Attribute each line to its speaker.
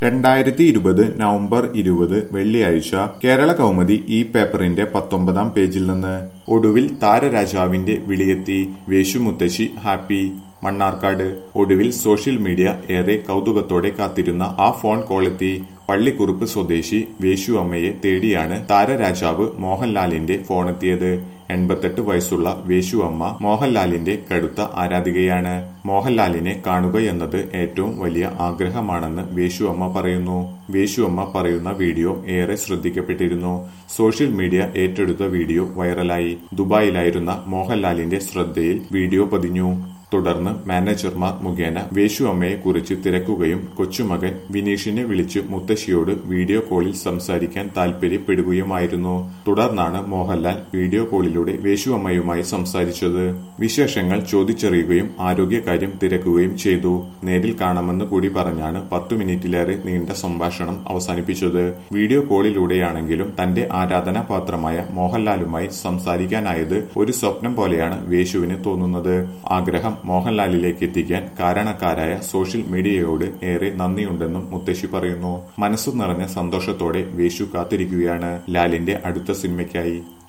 Speaker 1: രണ്ടായിരത്തി ഇരുപത് നവംബർ ഇരുപത് വെള്ളിയാഴ്ച കേരള കൗമുദി ഈ പേപ്പറിന്റെ പത്തൊമ്പതാം പേജിൽ നിന്ന് ഒടുവിൽ താരരാജാവിന്റെ വിളിയെത്തി വേശുമുത്തശ്ശി ഹാപ്പി മണ്ണാർക്കാട് ഒടുവിൽ സോഷ്യൽ മീഡിയ ഏറെ കൗതുകത്തോടെ കാത്തിരുന്ന ആ ഫോൺ കോളെത്തി പള്ളിക്കുറുപ്പ് സ്വദേശി വേശു അമ്മയെ തേടിയാണ് താരരാജാവ് മോഹൻലാലിന്റെ ഫോണെത്തിയത് എൺപത്തെട്ട് വയസ്സുള്ള വേശു അമ്മ മോഹൻലാലിന്റെ കടുത്ത ആരാധികയാണ് മോഹൻലാലിനെ കാണുകയെന്നത് ഏറ്റവും വലിയ ആഗ്രഹമാണെന്ന് വേശു അമ്മ പറയുന്നു വേശു അമ്മ പറയുന്ന വീഡിയോ ഏറെ ശ്രദ്ധിക്കപ്പെട്ടിരുന്നു സോഷ്യൽ മീഡിയ ഏറ്റെടുത്ത വീഡിയോ വൈറലായി ദുബായിലായിരുന്ന മോഹൻലാലിന്റെ ശ്രദ്ധയിൽ വീഡിയോ പതിഞ്ഞു തുടർന്ന് മാനേജർമാർ മുഖേന വേശു അമ്മയെ കുറിച്ച് തിരക്കുകയും കൊച്ചുമകൻ വിനീഷിനെ വിളിച്ച് മുത്തശ്ശിയോട് വീഡിയോ കോളിൽ സംസാരിക്കാൻ താൽപര്യപ്പെടുകയുമായിരുന്നു തുടർന്നാണ് മോഹൻലാൽ വീഡിയോ കോളിലൂടെ വേശു അമ്മയുമായി സംസാരിച്ചത് വിശേഷങ്ങൾ ചോദിച്ചറിയുകയും ആരോഗ്യകാര്യം തിരക്കുകയും ചെയ്തു നേരിൽ കാണാമെന്ന് കൂടി പറഞ്ഞാണ് പത്തു മിനിറ്റിലേറെ നീണ്ട സംഭാഷണം അവസാനിപ്പിച്ചത് വീഡിയോ കോളിലൂടെയാണെങ്കിലും തന്റെ ആരാധനാപാത്രമായ മോഹൻലാലുമായി സംസാരിക്കാനായത് ഒരു സ്വപ്നം പോലെയാണ് വേശുവിന് തോന്നുന്നത് ആഗ്രഹം മോഹൻലാലിലേക്ക് എത്തിക്കാൻ കാരണക്കാരായ സോഷ്യൽ മീഡിയയോട് ഏറെ നന്ദിയുണ്ടെന്നും മുത്തശ്ശി പറയുന്നു മനസ്സു നിറഞ്ഞ സന്തോഷത്തോടെ വേശു കാത്തിരിക്കുകയാണ് ലാലിന്റെ അടുത്ത സിനിമയ്ക്കായി